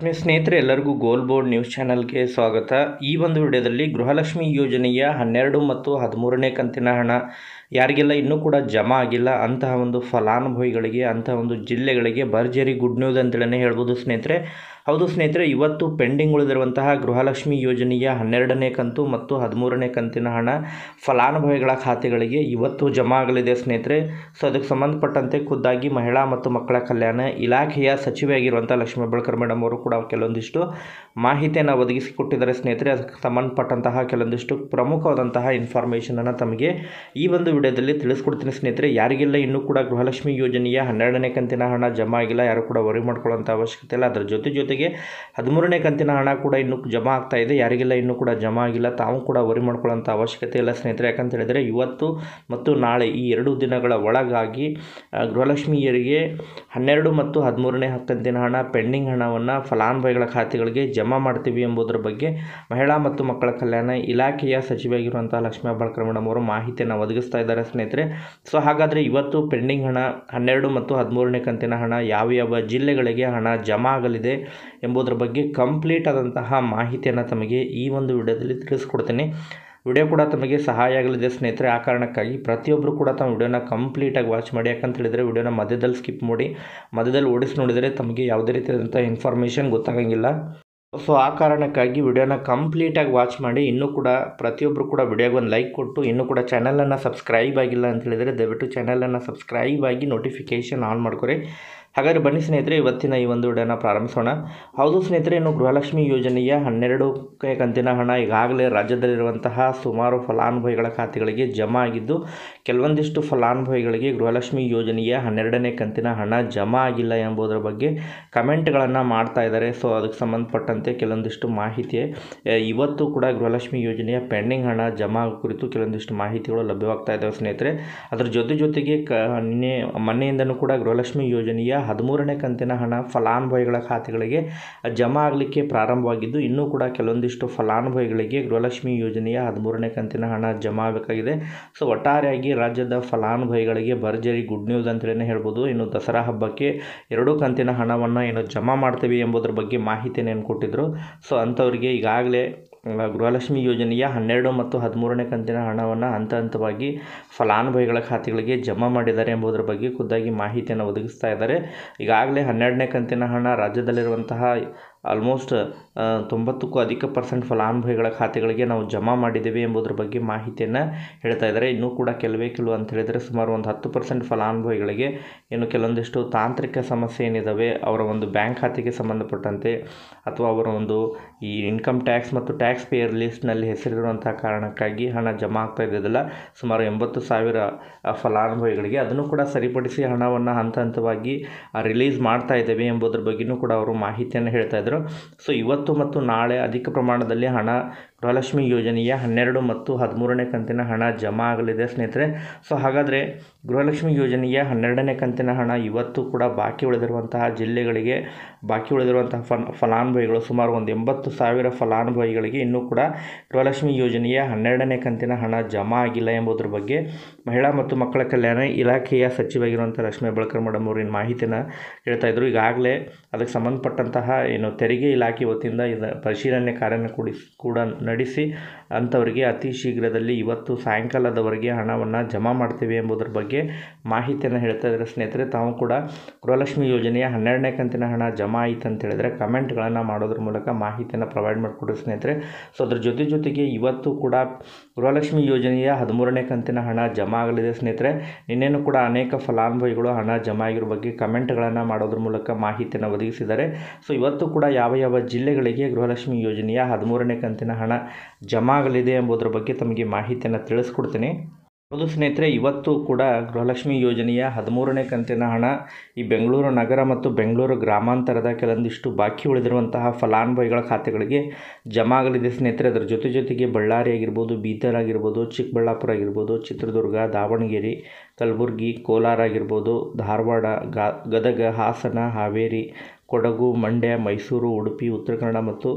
ಸ್ನೇಹಿತರೆ ಎಲ್ಲರಿಗೂ ಗೋಲ್ board news ಚಾನಲ್ಗೆ ಸ್ವಾಗತ ಈ ಒಂದು ವಿಡಿಯೋದಲ್ಲಿ ಗೃಹಲಕ್ಷ್ಮಿ ಯೋಜನೆಯ ಹನ್ನೆರಡು ಮತ್ತು ಹದಿಮೂರನೇ ಕಂತಿನ ಹಣ ಯಾರಿಗೆಲ್ಲ ಇನ್ನೂ ಕೂಡ ಜಮಾ ಆಗಿಲ್ಲ ಅಂತಹ ಒಂದು ಫಲಾನುಭವಿಗಳಿಗೆ ಅಂತಹ ಒಂದು ಜಿಲ್ಲೆಗಳಿಗೆ ಭರ್ಜರಿ ಗುಡ್ ನ್ಯೂಸ್ ಅಂತೇಳಿ ಹೇಳ್ಬೋದು ಸ್ನೇಹಿತರೆ ಹೌದು ಸ್ನೇಹಿತರೆ ಇವತ್ತು ಪೆಂಡಿಂಗ್ ಉಳಿದಿರುವಂತಹ ಗೃಹಲಕ್ಷ್ಮಿ ಯೋಜನೆಯ ಹನ್ನೆರಡನೇ ಕಂತು ಮತ್ತು ಹದಿಮೂರನೇ ಕಂತಿನ ಹಣ ಫಲಾನುಭವಿಗಳ ಖಾತೆಗಳಿಗೆ ಇವತ್ತು ಜಮಾ ಆಗಲಿದೆ ಸ್ನೇಹಿತರೆ ಸೊ ಅದಕ್ಕೆ ಸಂಬಂಧಪಟ್ಟಂತೆ ಖುದ್ದಾಗಿ ಮಹಿಳಾ ಮತ್ತು ಮಕ್ಕಳ ಕಲ್ಯಾಣ ಇಲಾಖೆಯ ಸಚಿವೆಯಾಗಿರುವಂಥ ಲಕ್ಷ್ಮೀ ಹೆಬ್ಬಳ್ಕರ್ ಮೇಡಮ್ ಅವರು ಕೂಡ ಕೆಲವೊಂದಿಷ್ಟು ಮಾಹಿತಿಯನ್ನು ಒದಗಿಸಿಕೊಟ್ಟಿದ್ದಾರೆ ಸ್ನೇಹಿತರೆ ಅದಕ್ಕೆ ಸಂಬಂಧಪಟ್ಟಂತಹ ಕೆಲವೊಂದಿಷ್ಟು ಪ್ರಮುಖವಾದಂತಹ ಇನ್ಫಾರ್ಮೇಷನನ್ನು ತಮಗೆ ಈ ಒಂದು ವಿಡಿಯೋದಲ್ಲಿ ತಿಳಿಸ್ಕೊಡ್ತೀನಿ ಸ್ನೇಹಿತರೆ ಯಾರಿಗೆಲ್ಲ ಇನ್ನೂ ಕೂಡ ಗೃಹಲಕ್ಷ್ಮಿ ಯೋಜನೆಯ ಹನ್ನೆರಡನೇ ಕಂತಿನ ಹಣ ಜಮಾ ಆಗಿಲ್ಲ ಯಾರು ಕೂಡ ವರಿ ಮಾಡ್ಕೊಳ್ಳೋಂಥ ಅವಶ್ಯಕತೆ ಇಲ್ಲ ಅದರ ಜೊತೆ ಜೊತೆಗೆ ಹದಿಮೂರನೇ ಕಂತಿನ ಹಣ ಕೂಡ ಇನ್ನೂ ಜಮಾ ಆಗ್ತಾ ಇದೆ ಯಾರಿಗೆಲ್ಲ ಇನ್ನೂ ಕೂಡ ಜಮಾ ಆಗಿಲ್ಲ ತಾವು ಕೂಡ ವರಿ ಮಾಡ್ಕೊಳ್ಳೋಂಥ ಅವಶ್ಯಕತೆ ಇಲ್ಲ ಸ್ನೇಹಿತರೆ ಯಾಕಂತ ಹೇಳಿದರೆ ಇವತ್ತು ಮತ್ತು ನಾಳೆ ಈ ಎರಡು ದಿನಗಳ ಒಳಗಾಗಿ ಆ, ಗೃಹಲಕ್ಷ್ಮಿಯರಿಗೆ ಹನ್ನೆರಡು ಮತ್ತು ಹದಿಮೂರನೇ ಕಂತಿನ ಹಣ ಪೆಂಡಿಂಗ್ ಹಣವನ್ನು ಫಲಾನುಭವಿಗಳ ಖಾತೆಗಳಿಗೆ ಜಮಾ ಮಾಡ್ತೀವಿ ಎಂಬುದರ ಬಗ್ಗೆ ಮಹಿಳಾ ಮತ್ತು ಮಕ್ಕಳ ಕಲ್ಯಾಣ ಇಲಾಖೆಯ ಸಚಿವೆಯಾಗಿರುವಂಥ ಲಕ್ಷ್ಮೀ ಹೆಬ್ಬಾಳ್ಕರ್ ಮೇಡಮ್ ಅವರು ಮಾಹಿತಿಯನ್ನು ಒದಗಿಸ್ತಾ ಇದ್ದಾರೆ ಸ್ನೇಹಿತರೆ ಸೊ ಹಾಗಾದರೆ ಇವತ್ತು ಪೆಂಡಿಂಗ್ ಹಣ ಹನ್ನೆರಡು ಮತ್ತು ಹದಿಮೂರನೇ ಕಂತಿನ ಹಣ ಯಾವ ಯಾವ ಜಿಲ್ಲೆಗಳಿಗೆ ಹಣ ಜಮಾ ಆಗಲಿದೆ ಎಂಬುದರ ಬಗ್ಗೆ ಕಂಪ್ಲೀಟ್ ಆದಂತಹ ಮಾಹಿತಿಯನ್ನು ತಮಗೆ ಈ ಒಂದು ವಿಡಿಯೋದಲ್ಲಿ ತಿಳಿಸ್ಕೊಡ್ತೀನಿ ವಿಡಿಯೋ ಕೂಡ ತಮಗೆ ಸಹಾಯ ಆಗಲಿದೆ ಸ್ನೇಹಿತರೆ ಆ ಕಾರಣಕ್ಕಾಗಿ ಪ್ರತಿಯೊಬ್ಬರು ಕೂಡ ತಮ್ಮ ವಿಡಿಯೋನ ಕಂಪ್ಲೀಟಾಗಿ ವಾಚ್ ಮಾಡಿ ಯಾಕಂತ ಹೇಳಿದರೆ ವಿಡಿಯೋನ ಮಧ್ಯದಲ್ಲಿ ಸ್ಕಿಪ್ ಮಾಡಿ ಮಧ್ಯದಲ್ಲಿ ಓಡಿಸಿ ನೋಡಿದರೆ ತಮಗೆ ಯಾವುದೇ ರೀತಿಯಾದಂಥ ಇನ್ಫಾರ್ಮೇಷನ್ ಗೊತ್ತಾಗಂಗಿಲ್ಲ ಸೊ ಆ ಕಾರಣಕ್ಕಾಗಿ ವಿಡಿಯೋನ ಕಂಪ್ಲೀಟಾಗಿ ವಾಚ್ ಮಾಡಿ ಇನ್ನೂ ಕೂಡ ಪ್ರತಿಯೊಬ್ಬರು ಕೂಡ ವಿಡಿಯೋಗೆ ಒಂದು ಲೈಕ್ ಕೊಟ್ಟು ಇನ್ನೂ ಕೂಡ ಚಾನಲನ್ನು ಸಬ್ಸ್ಕ್ರೈಬ್ ಆಗಿಲ್ಲ ಅಂತ ಹೇಳಿದರೆ ದಯವಿಟ್ಟು ಚಾನಲನ್ನು ಸಬ್ಸ್ಕ್ರೈಬ್ ಆಗಿ ನೋಟಿಫಿಕೇಷನ್ ಆನ್ ಮಾಡ್ಕೊರಿ ಹಾಗಾದರೆ ಬನ್ನಿ ಸ್ನೇಹಿತರೆ ಇವತ್ತಿನ ಈ ಒಂದು ವಿಡಿಯೋನ ಪ್ರಾರಂಭಿಸೋಣ ಹೌದು ಸ್ನೇಹಿತರೆ ಇನ್ನು ಗೃಹಲಕ್ಷ್ಮಿ ಯೋಜನೆಯ ಹನ್ನೆರಡು ಕ- ಕಂತಿನ ಹಣ ಈಗಾಗಲೇ ರಾಜ್ಯದಲ್ಲಿರುವಂತಹ ಸುಮಾರು ಫಲಾನುಭವಿಗಳ ಖಾತೆಗಳಿಗೆ ಜಮಾ ಆಗಿದ್ದು ಕೆಲವೊಂದಿಷ್ಟು ಫಲಾನುಭವಿಗಳಿಗೆ ಗೃಹಲಕ್ಷ್ಮಿ ಯೋಜನೆಯ ಹನ್ನೆರಡನೇ ಕಂತಿನ ಹಣ ಜಮಾ ಆಗಿಲ್ಲ ಎಂಬುದರ ಬಗ್ಗೆ ಕಮೆಂಟ್ಗಳನ್ನು ಮಾಡ್ತಾ ಇದ್ದಾರೆ ಸೊ ಅದಕ್ಕೆ ಸಂಬಂಧಪಟ್ಟಂತೆ ಕೆಲವೊಂದಿಷ್ಟು ಮಾಹಿತಿ ಆ, ಇವತ್ತು ಕೂಡ ಗೃಹಲಕ್ಷ್ಮಿ ಯೋಜನೆಯ ಪೆಂಡಿಂಗ್ ಹಣ ಜಮಾ ಆಗೋ ಕುರಿತು ಕೆಲವೊಂದಿಷ್ಟು ಮಾಹಿತಿಗಳು ಲಭ್ಯವಾಗ್ತಾ ಇದ್ದಾವೆ ಸ್ನೇಹಿತರೆ ಅದರ ಜೊತೆ ಜೊತೆಗೆ ಕ ನಿನ್ನೆ ಮೊನ್ನೆಯಿಂದನೂ ಕೂಡ ಗೃಹಲಕ್ಷ್ಮಿ ಯೋಜನೆಯ ಹದಿಮೂರನೇ ಕಂತಿನ ಹಣ ಫಲಾನುಭವಿಗಳ ಖಾತೆಗಳಿಗೆ ಜಮಾ ಆಗಲಿಕ್ಕೆ ಪ್ರಾರಂಭವಾಗಿದ್ದು ಇನ್ನೂ ಕೂಡ ಕೆಲವೊಂದಿಷ್ಟು ಫಲಾನುಭವಿಗಳಿಗೆ ಗೃಹಲಕ್ಷ್ಮಿ ಯೋಜನೆಯ ಹದಿಮೂರನೇ ಕಂತಿನ ಹಣ ಜಮಾ ಆಗಬೇಕಾಗಿದೆ ಸೊ ಒಟ್ಟಾರೆಯಾಗಿ ರಾಜ್ಯದ ಫಲಾನುಭವಿಗಳಿಗೆ ಭರ್ಜರಿ ಗುಡ್ ನ್ಯೂಸ್ ಅಂತಲೇ ಹೇಳ್ಬೋದು ಇನ್ನು ದಸರಾ ಹಬ್ಬಕ್ಕೆ ಎರಡೂ ಕಂತಿನ ಹಣವನ್ನು ಏನು ಜಮಾ ಮಾಡ್ತೀವಿ ಎಂಬುದರ ಬಗ್ಗೆ ಮಾಹಿತಿಯನ್ನು ಏನು ಕೊಟ್ಟಿದ್ದರು ಸೊ ಅಂಥವ್ರಿಗೆ ಈಗಾಗಲೇ ಆ, ಗೃಹಲಕ್ಷ್ಮಿ ಯೋಜನೆಯ ಹನ್ನೆರಡು ಮತ್ತು ಹದಿಮೂರನೇ ಕಂತಿನ ಹಣವನ್ನು ಹಂತ ಹಂತವಾಗಿ ಫಲಾನುಭವಿಗಳ ಖಾತೆಗಳಿಗೆ ಜಮಾ ಮಾಡಿದ್ದಾರೆ ಎಂಬುದರ ಬಗ್ಗೆ ಖುದ್ದಾಗಿ ಮಾಹಿತಿಯನ್ನು ಒದಗಿಸ್ತಾ ಇದ್ದಾರೆ ಈಗಾಗಲೇ ಹನ್ನೆರಡನೇ ಕಂತಿನ ಹಣ ರಾಜ್ಯದಲ್ಲಿರುವಂತಹ ಆಲ್ಮೋಸ್ಟ್ ತೊಂಬತ್ತಕ್ಕೂ ಅಧಿಕ ಪರ್ಸೆಂಟ್ ಫಲಾನುಭವಿಗಳ ಖಾತೆಗಳಿಗೆ ನಾವು ಜಮಾ ಮಾಡಿದ್ದೇವೆ ಎಂಬುದರ ಬಗ್ಗೆ ಮಾಹಿತಿಯನ್ನು ಹೇಳ್ತಾ ಇದ್ದಾರೆ ಇನ್ನೂ ಕೂಡ ಕೆಲವೇ ಕೆಲವು ಅಂತ ಹೇಳಿದರೆ ಸುಮಾರು ಒಂದು ಹತ್ತು ಪರ್ಸೆಂಟ್ ಫಲಾನುಭವಿಗಳಿಗೆ ಏನು ಕೆಲವೊಂದಿಷ್ಟು ತಾಂತ್ರಿಕ ಸಮಸ್ಯೆ ಏನಿದ್ದಾವೆ ಅವರ ಒಂದು ಬ್ಯಾಂಕ್ ಖಾತೆಗೆ ಸಂಬಂಧಪಟ್ಟಂತೆ ಅಥವಾ ಅವರ ಒಂದು ಈ ಇನ್ಕಮ್ ಟ್ಯಾಕ್ಸ್ ಮತ್ತು ಟ್ಯಾಕ್ಸ್ ಪೇಯರ್ ಲಿಸ್ಟ್ನಲ್ಲಿ ಹೆಸರಿರುವಂಥ ಕಾರಣಕ್ಕಾಗಿ ಹಣ ಜಮಾ ಆಗ್ತಾ ಇದ್ದದಲ್ಲ ಸುಮಾರು ಎಂಬತ್ತು ಸಾವಿರ ಆ, ಫಲಾನುಭವಿಗಳಿಗೆ ಅದನ್ನು ಕೂಡ ಸರಿಪಡಿಸಿ ಹಣವನ್ನು ಹಂತ ಹಂತವಾಗಿ ರಿಲೀಸ್ ಮಾಡ್ತಾ ಇದ್ದೇವೆ ಎಂಬುದರ ಬಗ್ಗೆಯೂ ಕೂಡ ಅವರು ಮಾಹಿತಿಯನ್ನು ಹೇಳ್ತಾ ಇದ್ದರು ಸೊ ಇವತ್ತು ಮತ್ತು ನಾಳೆ ಅಧಿಕ ಪ್ರಮಾಣದಲ್ಲಿ ಹಣ ಗೃಹಲಕ್ಷ್ಮಿ ಯೋಜನೆಯ ಹನ್ನೆರಡು ಮತ್ತು ಹದಿಮೂರನೇ ಕಂತಿನ ಹಣ ಜಮಾ ಆಗಲಿದೆ ಸ್ನೇಹಿತರೆ ಸೊ ಹಾಗಾದರೆ ಗೃಹಲಕ್ಷ್ಮಿ ಯೋಜನೆಯ ಹನ್ನೆರಡನೇ ಕಂತಿನ ಹಣ ಇವತ್ತು ಕೂಡ ಬಾಕಿ ಉಳಿದಿರುವಂತಹ ಜಿಲ್ಲೆಗಳಿಗೆ ಬಾಕಿ ಉಳಿದಿರುವಂತಹ ಫಲ ಫಲಾನುಭವಿಗಳು ಸುಮಾರು ಒಂದು ಎಂಬತ್ತು ಸಾವಿರ ಫಲಾನುಭವಿಗಳಿಗೆ ಇನ್ನೂ ಕೂಡ ಗೃಹಲಕ್ಷ್ಮಿ ಯೋಜನೆಯ ಹನ್ನೆರಡನೇ ಕಂತಿನ ಹಣ ಜಮಾ ಆಗಿಲ್ಲ ಎಂಬುದರ ಬಗ್ಗೆ ಮಹಿಳಾ ಮತ್ತು ಮಕ್ಕಳ ಕಲ್ಯಾಣ ಇಲಾಖೆಯ ಸಚಿವರಾಗಿರುವಂಥ ಲಕ್ಷ್ಮೀ ಹೆಬ್ಬಾಳ್ಕರ್ ಮೇಡಮ್ ಅವರು ಏನು ಮಾಹಿತಿಯನ್ನು ಹೇಳ್ತಾ ಇದ್ರು ಈಗಾಗಲೇ ಅದಕ್ಕೆ ಸಂಬಂಧಪಟ್ಟಂತಹ ಏನು ತೆರಿಗೆ ಇಲಾಖೆ ವತಿಯಿಂದ ಇದು ಪರಿಶೀಲನೆ ಕಾರ್ಯನ ಕೂಡಿಸ್ ಕೂಡ ನಡೆಸಿ ಅಂಥವರಿಗೆ ಅತಿ ಶೀಘ್ರದಲ್ಲಿ ಇವತ್ತು ಸಾಯಂಕಾಲದವರೆಗೆ ಹಣವನ್ನು ಜಮಾ ಮಾಡ್ತೀವಿ ಎಂಬುದರ ಬಗ್ಗೆ ಮಾಹಿತಿಯನ್ನು ಹೇಳ್ತಾ ಇದ್ದಾರೆ ಸ್ನೇಹಿತರೆ ತಾವು ಕೂಡ ಗೃಹಲಕ್ಷ್ಮಿ ಯೋಜನೆಯ ಹನ್ನೆರಡನೇ ಕಂತಿನ ಹಣ ಜಮಾ ಆಯಿತು ಅಂತ ಹೇಳಿದರೆ ಕಮೆಂಟ್ಗಳನ್ನು ಮಾಡೋದ್ರ ಮೂಲಕ ಮಾಹಿತಿಯನ್ನು ಪ್ರೊವೈಡ್ ಮಾಡಿಕೊಡ್ರಿ ಸ್ನೇಹಿತರೆ ಸೊ ಅದ್ರ ಜೊತೆ ಜೊತೆಗೆ ಇವತ್ತು ಕೂಡ ಗೃಹಲಕ್ಷ್ಮಿ ಯೋಜನೆಯ ಹದಿಮೂರನೇ ಕಂತಿನ ಹಣ ಜಮಾ ಆಗಲಿದೆ ಸ್ನೇಹಿತರೆ ನಿನ್ನೆನೂ ಕೂಡ ಅನೇಕ ಫಲಾನುಭವಿಗಳು ಹಣ ಜಮಾ ಆಗಿರೋ ಬಗ್ಗೆ ಕಮೆಂಟ್ಗಳನ್ನು ಮಾಡೋದ್ರ ಮೂಲಕ ಮಾಹಿತಿಯನ್ನು ಒದಗಿಸಿದ್ದಾರೆ ಸೊ ಇವತ್ತು ಕೂಡ ಯಾವ ಯಾವ ಜಿಲ್ಲೆಗಳಿಗೆ ಗೃಹಲಕ್ಷ್ಮಿ ಯೋಜನೆಯ ಹದಿಮೂರನೇ ಕಂತಿನ ಹಣ ಜಮಾ ಆಗಲಿದೆ ಎಂಬುದರ ಬಗ್ಗೆ ತಮಗೆ ಮಾಹಿತಿಯನ್ನು ತಿಳಿಸ್ಕೊಡ್ತೀನಿ ಹೌದು ಸ್ನೇಹಿತರೆ ಇವತ್ತು ಕೂಡ ಗೃಹಲಕ್ಷ್ಮಿ ಯೋಜನೆಯ ಹದಿಮೂರನೇ ಕಂತಿನ ಹಣ ಈ ಬೆಂಗಳೂರು ನಗರ ಮತ್ತು ಬೆಂಗಳೂರು ಗ್ರಾಮಾಂತರದ ಕೆಲವೊಂದಿಷ್ಟು ಬಾಕಿ ಉಳಿದಿರುವಂತಹ ಫಲಾನುಭವಿಗಳ ಖಾತೆಗಳಿಗೆ ಜಮಾ ಆಗಲಿದೆ ಸ್ನೇಹಿತರೆ ಅದರ ಜೊತೆ ಜೊತೆಗೆ ಬಳ್ಳಾರಿ ಆಗಿರ್ಬೋದು ಬೀದರ್ ಆಗಿರ್ಬೋದು ಚಿಕ್ಕಬಳ್ಳಾಪುರ ಆಗಿರ್ಬೋದು ಚಿತ್ರದುರ್ಗ ದಾವಣಗೆರೆ ಕಲಬುರಗಿ ಕೋಲಾರ ಆಗಿರ್ಬೋದು ಧಾರವಾಡ ಗಾ ಗದಗ ಹಾಸನ ಹಾವೇರಿ ಕೊಡಗು ಮಂಡ್ಯ ಮೈಸೂರು ಉಡುಪಿ ಉತ್ತರ ಕನ್ನಡ ಮತ್ತು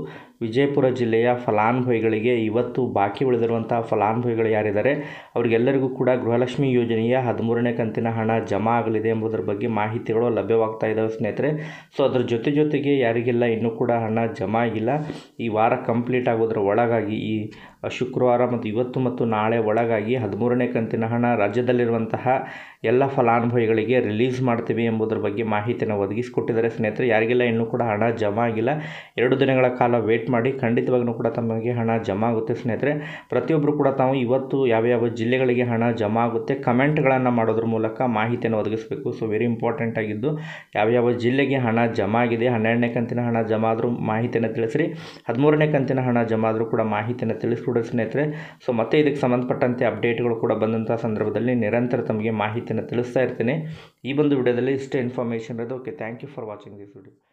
ವಿಜಯಪುರ ಜಿಲ್ಲೆಯ ಫಲಾನುಭವಿಗಳಿಗೆ ಇವತ್ತು ಬಾಕಿ ಉಳಿದಿರುವಂತಹ ಫಲಾನುಭವಿಗಳು ಯಾರಿದ್ದಾರೆ ಅವರಿಗೆಲ್ಲರಿಗೂ ಕೂಡ ಗೃಹಲಕ್ಷ್ಮಿ ಯೋಜನೆಯ ಹದಿಮೂರನೇ ಕಂತಿನ ಹಣ ಜಮಾ ಆಗಲಿದೆ ಎಂಬುದರ ಬಗ್ಗೆ ಮಾಹಿತಿಗಳು ಲಭ್ಯವಾಗ್ತಾ ಇದ್ದಾವೆ ಸ್ನೇಹಿತರೆ ಸೊ ಅದ್ರ ಜೊತೆ ಜೊತೆಗೆ ಯಾರಿಗೆಲ್ಲ ಇನ್ನೂ ಕೂಡ ಹಣ ಜಮಾ ಆಗಿಲ್ಲ ಈ ವಾರ ಕಂಪ್ಲೀಟ್ ಆಗೋದ್ರ ಒಳಗಾಗಿ ಈ ಶುಕ್ರವಾರ ಮತ್ತು ಇವತ್ತು ಮತ್ತು ನಾಳೆ ಒಳಗಾಗಿ ಹದಿಮೂರನೇ ಕಂತಿನ ಹಣ ರಾಜ್ಯದಲ್ಲಿರುವಂತಹ ಎಲ್ಲ ಫಲಾನುಭವಿಗಳಿಗೆ ರಿಲೀಸ್ ಮಾಡ್ತೀವಿ ಎಂಬುದರ ಬಗ್ಗೆ ಮಾಹಿತಿಯನ್ನು ಒದಗಿಸಿಕೊಟ್ಟಿದ್ದಾರೆ ಸ್ನೇಹಿತರೆ ಯಾರಿಗೆಲ್ಲ ಇನ್ನೂ ಕೂಡ ಹಣ ಜಮಾ ಆಗಿಲ್ಲ ಎರಡು ದಿನಗಳ ಕಾಲ ವೇಟ್ ಮಾಡಿ ಖಂಡಿತವಾಗ್ಲೂ ಕೂಡ ತಮಗೆ ಹಣ ಜಮಾ ಆಗುತ್ತೆ ಸ್ನೇಹಿತರೆ ಪ್ರತಿಯೊಬ್ಬರು ಕೂಡ ತಾವು ಇವತ್ತು ಯಾವ್ಯಾವ ಜಿಲ್ಲೆಗಳಿಗೆ ಹಣ ಜಮಾ ಆಗುತ್ತೆ ಕಮೆಂಟ್ಗಳನ್ನು ಮಾಡೋದ್ರ ಮೂಲಕ ಮಾಹಿತಿಯನ್ನು ಒದಗಿಸಬೇಕು ಸೊ ವೆರಿ ಇಂಪಾರ್ಟೆಂಟ್ ಆಗಿದ್ದು ಯಾವ್ಯಾವ ಜಿಲ್ಲೆಗೆ ಹಣ ಜಮಾ ಆಗಿದೆ ಹನ್ನೆರಡನೇ ಕಂತಿನ ಹಣ ಜಮಾ ಆದರೂ ಮಾಹಿತಿಯನ್ನು ತಿಳಿಸ್ರಿ ಹದಿಮೂರನೇ ಕಂತಿನ ಹಣ ಜಮಾ ಆದರೂ ಕೂಡ ಮಾಹಿತಿಯನ್ನು ತಿಳಿಸ್ಕೊಡ್ರಿ ಸ್ನೇಹಿತರೆ ಸೊ ಮತ್ತೆ ಇದಕ್ಕೆ ಸಂಬಂಧಪಟ್ಟಂತೆ ಅಪ್ಡೇಟ್ಗಳು ಕೂಡ ಬಂದಂಥ ಸಂದರ್ಭದಲ್ಲಿ ನಿರಂತರ ತಮಗೆ ಮಾಹಿತಿಯನ್ನು ತಿಳಿಸ್ತಾ ಇರ್ತೀನಿ ಈ ಒಂದು ವಿಡಿಯೋದಲ್ಲಿ ಇಷ್ಟೇ ಇನ್ಫಾರ್ಮೇಷನ್ ಇರೋದು okay thank you for watching this video